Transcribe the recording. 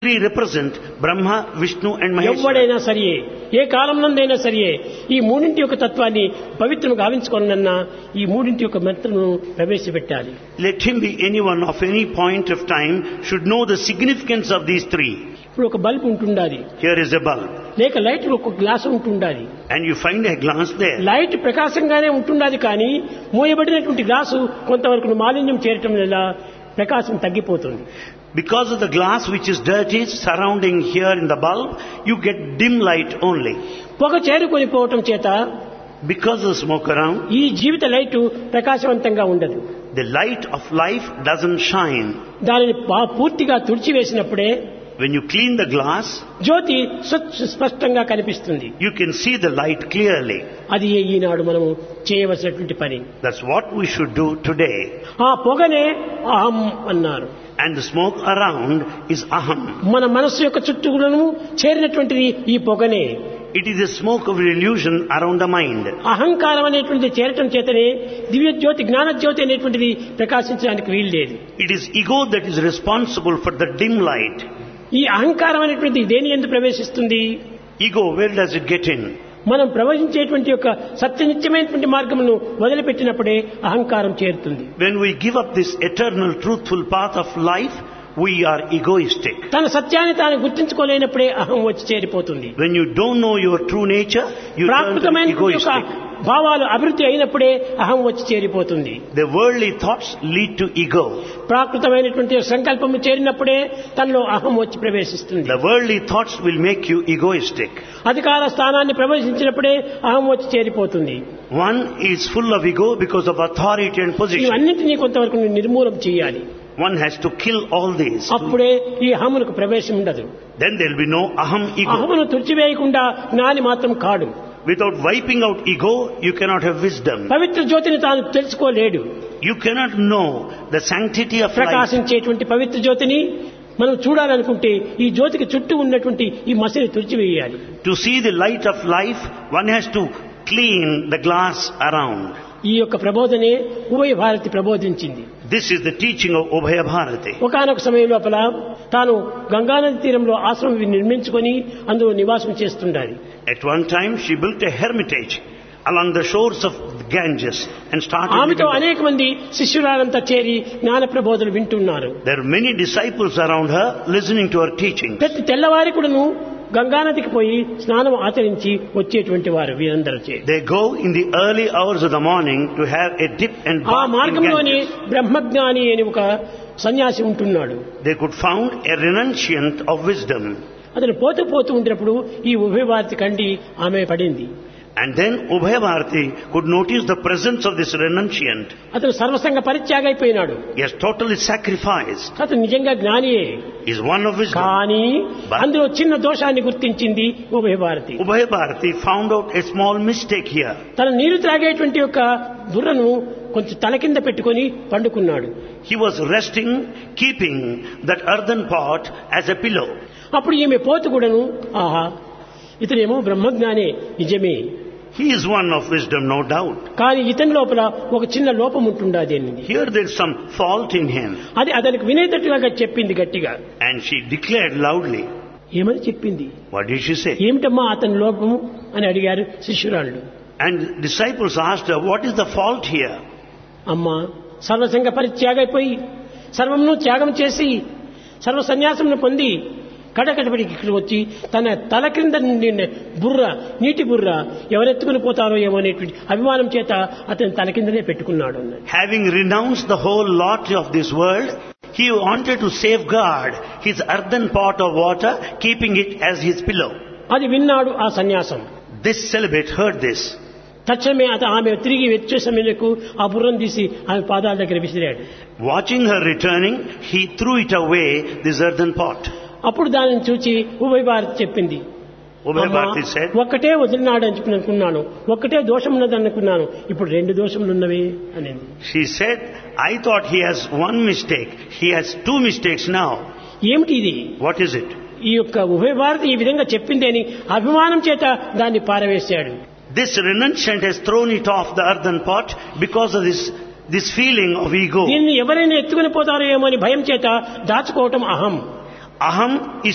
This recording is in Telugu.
Three represent Brahma, Vishnu and Maheshwara. ఎవడైనా సరియే ఏ కాలంలోనైనా సరియే ఈ మూడింటి యొక్క తత్వాన్ని పవిత్రం గావించుకోనన్నా ఈ మూడింటి యొక్క మంత్రమును ప్రవేశపెట్టాలి Let him be anyone of any point of time should know the significance of these three. ఇప్పుడు ఒక బల్బ్ ఉంటుండాలి Here is a bulb లేక లైట్ ఒక గ్లాస్ ఉంటుండాలి and you find a glass there. Light ప్రకాశంగానే ఉంటుండాలి కానీ మూయబడినటువంటి గ్లాసు కొంతవరకు మాలిన్యం చేరటం వల్ల ప్రకాశం తగ్గిపోతుంది Because of the glass which is dirty surrounding here in the bulb, you get dim light only. పొగ చేరుకొని పోవటం చేత Because of the smoke around, ఈ జీవిత లైటు ప్రకాశవంతంగా ఉండదు the light of life doesn't shine. దానిని పా- పూర్తిగా తుడిచివేసినప్పుడే When you clean the glass, జ్యోతి స్వచ్ఛ స్పష్టంగా కనిపిస్తుంది you can see the light clearly. అది ఈనాడు మనము చేయవలసినటువంటి పని That's what we should do today. ఆ పొగనే అహం అన్నారు And the smoke around is aham. మన మనస్సు యొక్క చుట్టూలను చేరినటువంటిది ఈ పొగనే It is the smoke of illusion around the mind. అహంకారం అనేటువంటిది చేరటం చేతనే దివ్య జ్యోతి జ్ఞాన జ్యోతి అనేటువంటిది ప్రకాశించడానికి వీలు లేదు It is ego that is responsible for the dim light. ఈ అహంకారం అనేటువంటిది దేని ఎందుకు ప్రవేశిస్తుంది Ego, where does it get in? మనం ప్రవహించేటువంటి యొక్క సత్యనిత్యమైనటువంటి మార్గమును వదిలిపెట్టినప్పుడే అహంకారం చేరుతుంది When we give up this eternal, truthful path of life, we are egoistic. తన సత్యాన్ని తాను గుర్తించుకోలేనప్పుడే అహం వచ్చి చేరిపోతుంది When you don't know your true nature, you turn to ప్రాకృతమైన యొక్క egoistic. భావాలు అభివృద్ధి అయినప్పుడే అహం వచ్చి చేరిపోతుంది The worldly thoughts lead to ego. ప్రాకృతమైనటువంటి సంకల్పము చేరినప్పుడే తనలో అహం వచ్చి ప్రవేశిస్తుంది The worldly thoughts will make you egoistic. అధికార స్థానాన్ని ప్రవేశించినప్పుడే అహం వచ్చి చేరిపోతుంది One is full of ego because of authority and position. ఇవన్నింటినీ కొంతవరకు నువ్వు నిర్మూలం చేయాలి One has to kill all these. అప్పుడే ఈ అహమునకు ప్రవేశం ఉండదు Then there will be no aham ego. అహమును తుడిచివేయకుండా జ్ఞాని మాత్రం కాడు Without wiping out ego, you cannot have wisdom. పవిత్ర జ్యోతిని తాను తెలుసుకోలేడు You cannot know the sanctity of life. ప్రకాశించేటువంటి పవిత్ర జ్యోతిని మనం చూడాలనుకుంటే ఈ జ్యోతికి చుట్టూ ఉన్నటువంటి ఈ మసిని తుడిచివేయాలి To see the light of life, one has to clean the glass around. ఈ యొక్క ప్రబోధనే ఉభయ Bharati ప్రబోధించింది This is the teaching of Ubhaya Bharati. ఒకనొక సమయం లోపల తాను గంగానది తీరంలో ఆశ్రమం నిర్మించుకొని అందులో నివాసం చేస్తుండాలి At one time, she built a hermitage along the shores of Ganges and started. ఆమెతో living there. అనేక మంది శిష్యురాలంతా చేరి జ్ఞాన ప్రబోధలు వింటున్నారు There are many disciples around her listening to her teaching. ప్రతి తెల్లవారి కూడాను గంగానదికి పోయి స్నానం ఆచరించి వచ్చేటువంటి వారు వీరందరూ చే They go in the early hours of the morning to have a dip and ఆ bath in మార్గంలోనే Ganges. బ్రహ్మజ్ఞాని అని ఒక సన్యాసి ఉంటున్నాడు They could found a renunciant of wisdom. అతను పోతూ పోతూ ఉండినప్పుడు ఈ ఉభయ భారతి కండి ఆమె పడింది And then Ubhaya Bharati could notice the presence of this renunciant. అతను సర్వసంగ పరిత్యాగ అయిపోయినాడు He has totally sacrificed. అతను నిజంగా జ్ఞానియే He is one of wisdom. కానీ But- అందులో చిన్న దోషాన్ని గుర్తించింది ఉభయ Bharati Ubhaya Bharati found out a small mistake here. తన నీరు త్రాగేటువంటి యొక్క బుర్రను కొంచెం తల కింద పెట్టుకొని పండుకున్నాడు He was resting, keeping that earthen pot as a pillow. అప్పుడు ఈమె పోతు కూడాను ఆహా ఇతనేమో బ్రహ్మజ్ఞానే నిజమే He is one of wisdom, no doubt. కానీ ఇతని లోపల ఒక చిన్న లోపం ఉంటుండది అనింది Here there is some fault in him. అది అతనికి వినేటట్టుగా చెప్పింది గట్టిగా And she declared loudly. ఏమని చెప్పింది What did she say? ఏమిటమ్మా అతని లోపము అని అడిగారు శిష్యురాళ్ళు And disciples asked her, What is the fault here? అమ్మా సర్వసంగ పరిత్యాగైపోయి సర్వమును త్యాగం చేసి సర్వ సన్యాసమును పొంది కడకడపడికి ఇక్కడ వచ్చి తన తల క్రింద నుండి బుర్ర నీటి బుర్ర ఎవరెత్తుకుని పోతారో ఏమో అనేటువంటి అభిమానం చేత అతని తల కిందనే పెట్టుకున్నాడు అన్నది Having renounced the whole lot of this world, he wanted to safeguard his earthen pot of water, keeping it as his pillow. అది విన్నాడు ఆ సన్యాసం This celibate heard this. తక్షణమే అత ఆమె తిరిగి వచ్చే సమయంలో ఆ బుర్రను తీసి ఆమె పాదాల దగ్గర విసిరాడు Watching her returning, he threw it away, this earthen pot. అప్పుడు దానిని చూచి ఉభయ భారతి చెప్పింది Ubhaya అమ్మా, Bharati said, ఒక్కటే వదిలినాడు అని అనుకున్నాను ఒక్కటే దోషం ఉన్నది అనుకున్నాను ఇప్పుడు రెండు దోషములు ఉన్నవి అనేది She said, I thought he has one mistake. He has two mistakes now. ఏమిటి ఇది What is it? ఈ యొక్క ఉభయ భారతి ఈ విధంగా చెప్పింది అని అభిమానం చేత దాన్ని పారవేశాడు This renunciant has thrown it off the earthen pot because of this, this feeling of ego. దీన్ని ఎవరైనా ఎత్తుకుని పోతారో ఏమో అని భయం చేత దాచుకోవటం అహం Aham is